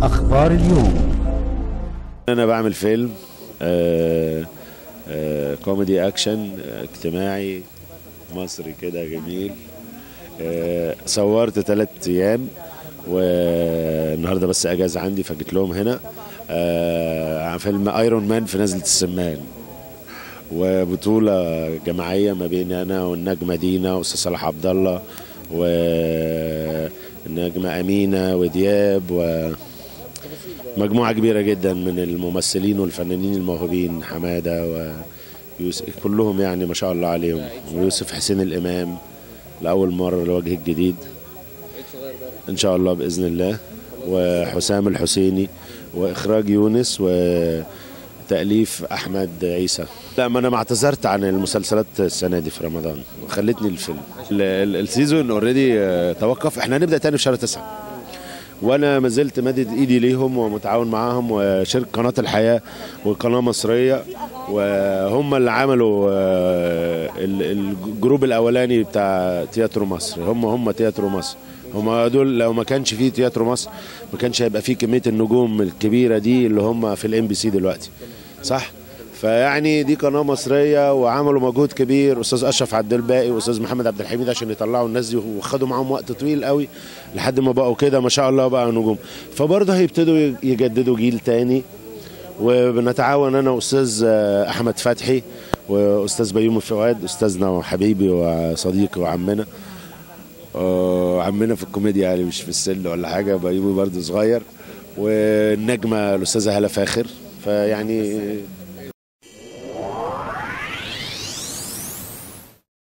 أخبار اليوم انا بعمل فيلم آه آه كوميدي اكشن آه اجتماعي مصري كده جميل آه صورت ثلاث ايام والنهارده بس اجازه عندي فجيت لهم هنا آه فيلم ايرون مان في نزله السمان وبطوله جماعيه ما بين انا والنجمه دينا واستاذ صلاح عبد الله والنجمه امينه ودياب و مجموعة كبيرة جدا من الممثلين والفنانين الموهوبين حمادة ويوسف كلهم يعني ما شاء الله عليهم ويوسف حسين الإمام لأول مرة لوجه الجديد إن شاء الله بإذن الله وحسام الحسيني وإخراج يونس وتأليف أحمد عيسى لا ما أنا ما اعتذرت عن المسلسلات السنة دي في رمضان خلتني الفيلم ال- ال- السيزون اوريدي توقف احنا هنبدأ تاني في شهر تسعة وانا ما زلت مادد ايدي ليهم ومتعاون معاهم وشركه قناه الحياه وقناه مصريه وهم اللي عملوا آه، ال- الجروب الاولاني بتاع تياترو مصر هم هم تياترو مصر هم دول لو ما كانش فيه تياترو مصر ما كانش هيبقى فيه كميه النجوم الكبيره دي اللي هم في الام بي سي دلوقتي صح فيعني دي قناه مصريه وعملوا مجهود كبير استاذ اشرف عبد الباقي واستاذ محمد عبد الحميد عشان يطلعوا الناس دي وخدوا معاهم وقت طويل قوي لحد ما بقوا كده ما شاء الله بقى نجوم فبرضه هيبتدوا يجددوا جيل تاني وبنتعاون انا واستاذ احمد فتحي واستاذ بيومي فؤاد استاذنا وحبيبي وصديقي وعمنا آه، عمنا في الكوميديا يعني مش في السن ولا حاجه بيومي برضه صغير والنجمه الاستاذه هاله فاخر فيعني